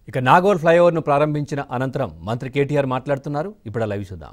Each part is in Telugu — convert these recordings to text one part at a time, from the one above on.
ఇక నాగోల్ ఫ్లైఓవర్ను ప్రారంభించిన అనంతరం మంత్రి కేటీఆర్ మాట్లాడుతున్నారు ఇప్పుడు ఆ లైవ్ చూద్దాం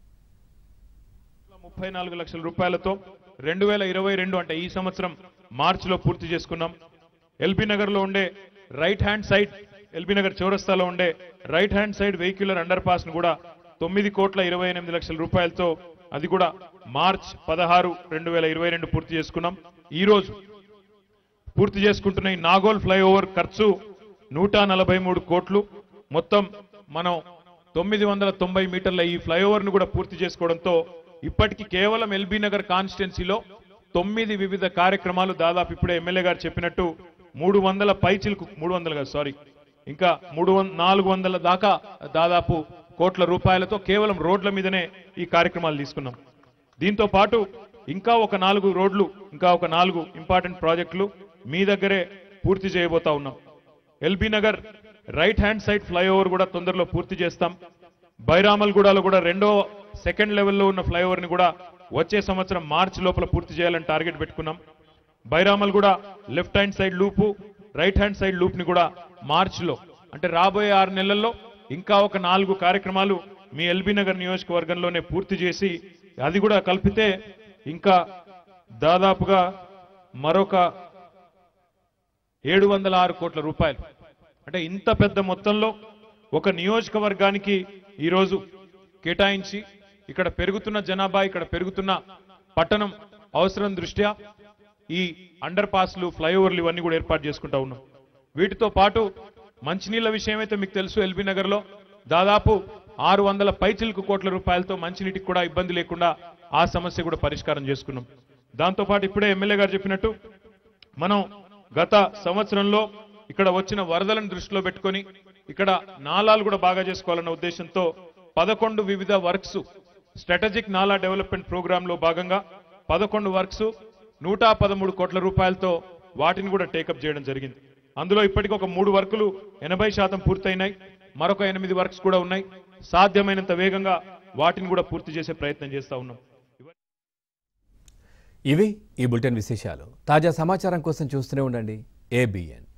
ముప్పై నాలుగు లక్షల రూపాయలతో రెండు వేల ఇరవై రెండు అంటే ఈ సంవత్సరం మార్చిలో పూర్తి చేసుకున్నాం ఎల్బీ నగర్ లో ఉండే right hand side LB Nagar చౌరస్తాలో ఉండే right hand side vehicular underpass ను కూడా తొమ్మిది కోట్ల ఇరవై ఎనిమిది లక్షల రూపాయలతో అది కూడా మార్చ్ పదహారు రెండు వేల ఇరవై రెండు పూర్తి చేసుకున్నాం ఈ రోజు పూర్తి చేసుకుంటున్న ఈ నాగోల్ ఫ్లైఓవర్ ఖర్చు నూట నలభై మూడు కోట్లు మొత్తం మనం తొమ్మిది వందల తొంభై మీటర్ల ఈ ఫ్లైఓవర్ ను కూడా పూర్తి చేసుకోవడంతో ఇప్పటికి కేవలం ఎల్బీ నగర్ కాన్స్టిట్యున్సీలో తొమ్మిది వివిధ కార్యక్రమాలు దాదాపు ఇప్పుడే ఎమ్మెల్యే గారు చెప్పినట్టు మూడు వందల పైచిలకు మూడు వందలు కాదు సారీ ఇంకా మూడు వం- నాలుగు వందల దాకా దాదాపు కోట్ల రూపాయలతో కేవలం రోడ్ల మీదనే ఈ కార్యక్రమాలు తీసుకున్నాం దీంతో పాటు ఇంకా ఒక నాలుగు రోడ్లు ఇంకా ఒక నాలుగు ఇంపార్టెంట్ ప్రాజెక్టులు మీ దగ్గరే పూర్తి చేయబోతా ఉన్నాం LB Nagar right hand side flyover కూడా తొందరలో పూర్తి చేస్తాం బైరామల్గూడలో కూడా రెండో సెకండ్ లెవెల్లో ఉన్న ఫ్లైఓవర్ ని కూడా వచ్చే సంవత్సరం మార్చి లోపల పూర్తి చేయాలని టార్గెట్ పెట్టుకున్నాం Bairamalguda left hand side loop right hand side loop ని కూడా మార్చిలో అంటే రాబోయే ఆరు నెలల్లో ఇంకా ఒక నాలుగు కార్యక్రమాలు మీ ఎల్బీ నగర్ నియోజకవర్గంలోనే పూర్తి చేసి అది కూడా కలిపితే ఇంకా దాదాపుగా మరొక ఏడు వందల ఆరు కోట్ల రూపాయలు అంటే ఇంత పెద్ద మొత్తంలో ఒక నియోజకవర్గానికి ఈరోజు కేటాయించి ఇక్కడ పెరుగుతున్న జనాభా ఇక్కడ పెరుగుతున్న పట్టణం అవసరం దృష్ట్యా ఈ అండర్ పాస్లు ఫ్లైఓవర్లు ఇవన్నీ కూడా ఏర్పాటు చేసుకుంటా ఉన్నాం వీటితో పాటు మంచినీళ్ళ విషయం అయితే మీకు తెలుసు ఎల్బీ నగర్లో దాదాపు ఆరు వందల పైచిలకు కోట్ల రూపాయలతో మంచినీటికి కూడా ఇబ్బంది లేకుండా ఆ సమస్య కూడా పరిష్కారం చేసుకున్నాం దాంతోపాటు ఇప్పుడే ఎమ్మెల్యే గారు చెప్పినట్టు మనం గత సంవత్సరంలో ఇక్కడ వచ్చిన వరదలను దృష్టిలో పెట్టుకొని ఇక్కడ నాలాలు కూడా బాగా చేసుకోవాలన్న ఉద్దేశంతో పదకొండు వివిధ వర్క్స్ స్ట్రాటజిక్ నాలా డెవలప్మెంట్ ప్రోగ్రామ్ లో భాగంగా పదకొండు వర్క్స్ నూట పదమూడు కోట్ల రూపాయలతో వాటిని కూడా టేకప్ చేయడం జరిగింది అందులో ఇప్పటికి ఒక మూడు వర్కులు ఎనభై శాతం పూర్తయినాయి మరొక ఎనిమిది వర్క్స్ కూడా ఉన్నాయి సాధ్యమైనంత వేగంగా వాటిని కూడా పూర్తి చేసే ప్రయత్నం చేస్తా ఉన్నాం ఇవి ఈ బులెటిన్ విశేషాలు తాజా సమాచారం కోసం చూస్తూనే ఉండండి ఏబిఎన్